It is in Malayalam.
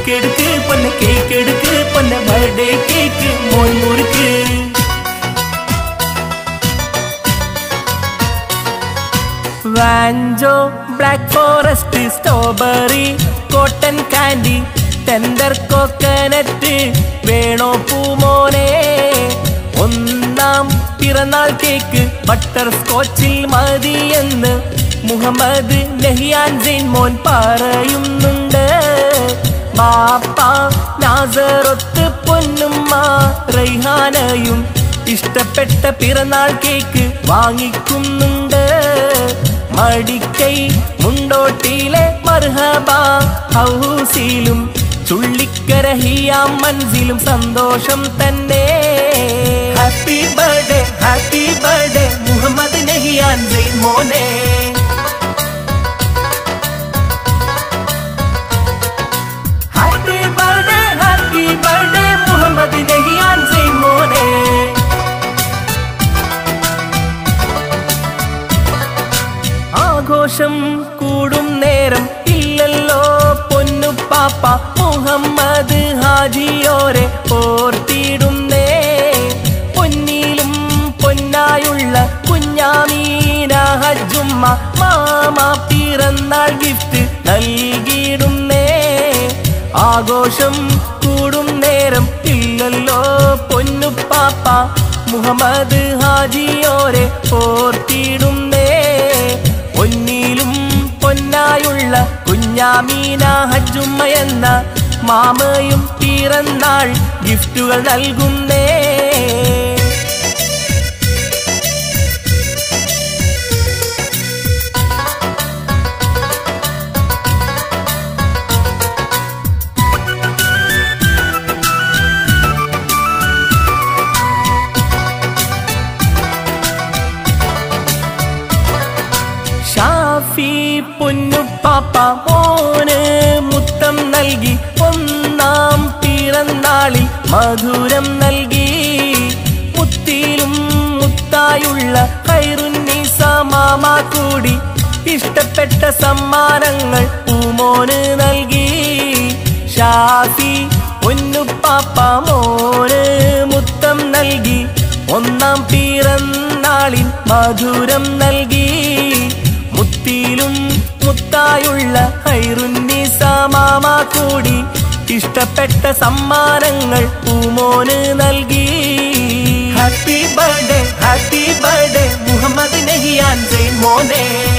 കേക്ക് എടുക്ക് പൊന്നെ കേക്ക് എടുക്ക് പൊന്നെ ബർത്ത്ഡേ കേക്ക് മോൻ മുറുക്ക് വാഞ്ചോ black forest strawberry cotton candy tender coconut വേണോ പൂമോനെ ഒന്നാം പിറന്നാൾ കേക്ക് ബട്ടർ സ്കോച്ചിൽ മതിയെന്ന് മുഹമ്മദ് നഹിയാൻ ജെയിൻ മോൻ പറയുന്നുണ്ട് ബാപ്പ നാസറൊത്ത് പൊന്നുമ്മ റൈഹാനയും ഇഷ്ടപ്പെട്ട പിറന്നാൾ കേക്ക് വാങ്ങിക്കുന്നുണ്ട് മടിക്കൈ മുണ്ടോട്ടിയിലെ മർഹബ ഹൗസിലും ചുള്ളിക്കര ഹിയാം മൻസിലും സന്തോഷം തന്നെ happy birthday happy birthday Muhammad Nahiyan Jain മോനെ happy birthday happy birthday Muhammad Nahiyan Jain മോനെ ആഘോഷം കൂടും നേരം ഇല്ലല്ലോ പൊന്നു പാപ്പ മുഹമ്മദ് ഹാജിയോരെ ഓർത്തിടുന്നേ പൊന്നിലും പൊന്നായുള്ള കുഞ്ഞാമീന ഹജ്ജുമ്മ മാമ പിറന്നാൾ ഗിഫ്റ്റ് നൽകിയിടുന്നേ ആഘോഷം കൂടും നേരം ഇല്ലല്ലോ പൊന്നു പാപ്പ മുഹമ്മദ് ഹാജിയോരെ ഓർത്തിടുന്നേ പൊന്നിലും പൊന്നായുള്ള കുഞ്ഞാമീന ഹജ്ജുമ്മ എന്ന മാമയും പിറന്നാൾ ഗിഫ്റ്റുകൾ നൽകുന്നേ ഷാഫി പൊന്നുപ്പാപ്പ മോന് മുത്തം നൽകി ഒന്നാം പിറന്നാളിൽ മധുരം നൽകി മുത്തിലും മുത്തായുള്ള കൈറുന്നീസ മാമ കൂടി ഇഷ്ടപ്പെട്ട സമ്മാനങ്ങൾ പൂമോന് നൽകി ഷാഫി പൊന്നുപ്പാപ്പ മോന് മുത്തം നൽകി ഒന്നാം പിറന്നാളിൽ മധുരം നൽകി മുത്തിയിലും മുത്തായുള്ള ഹൈറുന്നീസ മാമ കൂടി ഇഷ്ടപ്പെട്ട സമ്മാനങ്ങൾ പൂമോന് നൽകി happy birthday happy birthday Muhammad Nahiyan Jain മോനെ